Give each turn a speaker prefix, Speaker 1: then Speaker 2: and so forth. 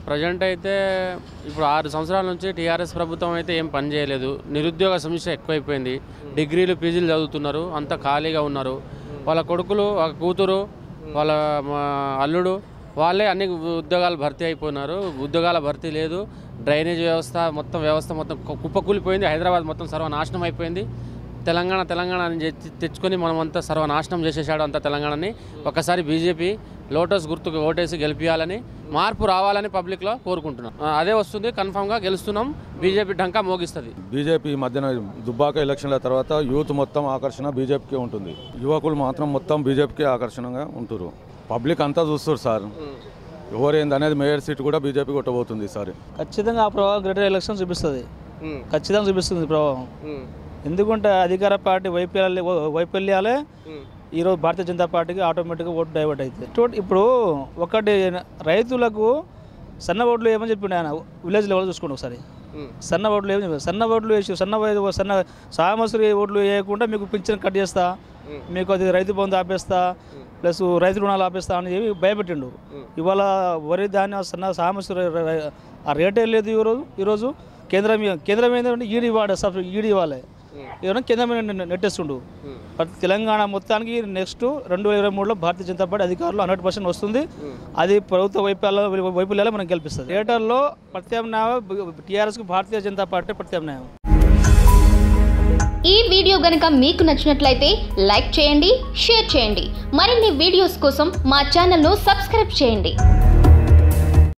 Speaker 1: present అయితే ఇప్పుడు ఆరు సంవత్సరాల నుంచి టీఆర్ఎస్ ప్రభుత్వం అయితే ఏం పని చేయలేదు నిరుద్యోగ సమస్య ఎక్కువైపోయింది డిగ్రీలు పీజీలు చదువుతున్నారు అంతా ఖాళీగా ఉన్నారు వాళ్ళ కొడుకులు వాళ్ళ కూతురు వాళ్ళ మా అల్లుడు వాళ్ళే అన్ని ఉద్యోగాలు భర్తీ అయిపోయినారు ఉద్యోగాల భర్తీ లేదు డ్రైనేజ్ వ్యవస్థ మొత్తం వ్యవస్థ మొత్తం కు- కుప్పకూలిపోయింది హైదరాబాద్ మొత్తం సర్వనాశనం అయిపోయింది తెలంగాణ తెలంగాణ అని తెచ్చి- తెచ్చుకొని మనం అంతా సర్వనాశనం చేసేసాడు అంతా తెలంగాణని ఒకసారి బీజేపీ లోటస్ గుర్తుకు ఓటేసి గెలిపించాలని మార్పు రావాలని పబ్లిక్లో కోరుకుంటున్నాం ఆ, అదే వస్తుంది కన్ఫామ్గా గెలుస్తున్నాం బీజేపీ ఢంకా మోగిస్తుంది
Speaker 2: బీజేపీ ఈ మధ్యన దుబ్బాక ఎలక్షన్ల తర్వాత యూత్ మొత్తం ఆకర్షణ బీజేపీకే ఉంటుంది యువకులు మాత్రం మొత్తం బీజేపీకే ఆకర్షణగా ఉంటారు పబ్లిక్ అంతా చూస్తారు సార్ ఎవరేంది అనేది మేయర్ సీట్ కూడా బీజేపీ కొట్టబోతుంది ఈసారి
Speaker 3: ఖచ్చితంగా ఆ ప్రభావం గ్రేటర్ ఎలక్షన్ చూపిస్తుంది ఖచ్చితంగా చూపిస్తుంది ప్రభావం ఎందుకంటే అధికార పార్టీ వైఫల్యాలే వైఫల్యాలే ఈరోజు భారతీయ జనతా పార్టీకి ఆటోమేటిక్గా ఓటు డైవర్ట్ అవుతుంది టోట్- ఇప్పుడు ఒకటి రైతులకు సన్న ఓట్లు ఏమని చెప్పిండు ఆయన విలేజ్ లెవెల్ చూసుకోండి ఒకసారి సన్న ఓట్లు ఏమని చెప్పారు సన్న ఓట్లు వేసి సన్న వై- సన్న సామసరి ఓట్లు వేయకుండా మీకు పింఛన్ కట్ చేస్తా మీకు అది రైతు బంధు ఆపేస్తా ప్లస్ రైతు రుణాలు ఆపేస్తా అని చెప్పి భయపెట్టిండు ఇవాళ వరి ధాన్యం సన్న సామసరి ఆ రేటే లేదు ఈరోజు ఈరోజు కేంద్రం కేంద్రం ఏంటంటే ఈడీ ఇవ్వాలి సబ్సిడీ ఈడీ ఇవ్వాలి ఏమైనా కేంద్రం మీద నె- నెట్టేస్తుండు ప్రతి తెలంగాణ మొత్తానికి నెక్స్ట్ రెండు వేల ఇరవై మూడులో భారతీయ జనతా పార్టీ అధికారులు హండ్రెడ్ పర్సెంట్ వస్తుంది అది ప్రభుత్వ వైఫల్యాల వైఫల్యాలు మనం గెలిపిస్తుంది థియేటర్లో ప్రత్యామ్నాయం టీఆర్ఎస్కి భారతీయ జనతా పార్టీ ప్రత్యామ్నాయం
Speaker 4: ఈ వీడియో గనుక మీకు నచ్చినట్లయితే లైక్ చేయండి షేర్ చేయండి మరిన్ని వీడియోస్ కోసం మా ఛానల్ను సబ్స్క్రైబ్ చేయండి